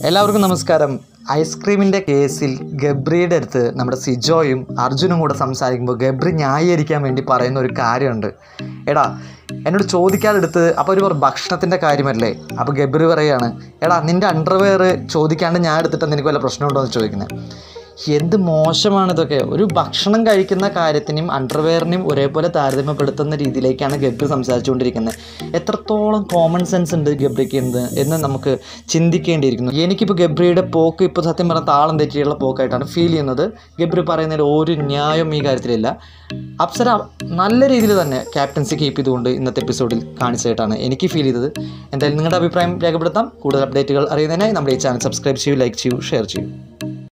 എല്ലാവർക്കും നമസ്കാരം ഐസ്ക്രീമിൻ്റെ കേസിൽ ഗബ്രിയുടെ അടുത്ത് നമ്മുടെ സിജോയും അർജുനും കൂടെ സംസാരിക്കുമ്പോൾ ഗബ്രി ന്യായീകരിക്കാൻ വേണ്ടി പറയുന്ന ഒരു കാര്യമുണ്ട് എടാ എന്നോട് ചോദിക്കാതെടുത്ത് അപ്പോൾ ഒരു പറ- ഭക്ഷണത്തിൻ്റെ കാര്യമല്ലേ അപ്പോൾ ഗബ്രി പറയാണ് എടാ നിൻ്റെ അണ്ടർവെയർ ചോദിക്കാണ്ട് ഞാൻ എടുത്തിട്ട് നിനക്ക് വല്ല പ്രശ്നമുണ്ടോ എന്ന് ചോദിക്കുന്നത് എന്ത് മോശമാണ് ഇതൊക്കെ ഒരു ഭക്ഷണം കഴിക്കുന്ന കാര്യത്തിനും അണ്ടർവെയറിനെയും ഒരേപോലെ താരതമ്യപ്പെടുത്തുന്ന രീതിയിലേക്കാണ് ഗബ്രി സംസാരിച്ചുകൊണ്ടിരിക്കുന്നത് എത്രത്തോളം കോമൺ സെൻസ് ഉണ്ട് ഗബ്രിക്ക് എന്ന് എന്ന് നമുക്ക് ചിന്തിക്കേണ്ടിയിരിക്കുന്നു എനിക്കിപ്പോൾ ഗബ്രിയുടെ പോക്ക് ഇപ്പോൾ സത്യം പറഞ്ഞാൽ താളം തെറ്റിയുള്ള പോക്കായിട്ടാണ് ഫീൽ ചെയ്യുന്നത് ഗബ്രി പറയുന്നതിൽ ഒരു ന്യായം ഈ കാര്യത്തിലില്ല അപ്സര നല്ല രീതിയിൽ തന്നെ ക്യാപ്റ്റൻസി കീപ്പ് ചെയ്തുകൊണ്ട് ഇന്നത്തെ എപ്പിസോഡിൽ കാണിച്ചതായിട്ടാണ് എനിക്ക് ഫീൽ ചെയ്തത് എന്തായാലും നിങ്ങളുടെ അഭിപ്രായം രേഖപ്പെടുത്താം കൂടുതൽ അപ്ഡേറ്റുകൾ അറിയുന്നതിനായി നമ്മുടെ ഈ ചാനൽ സബ്സ്ക്രൈബ് ചെയ്യൂ ലൈക്ക് ചെയ്യൂ ഷെയർ ചെയ്യൂ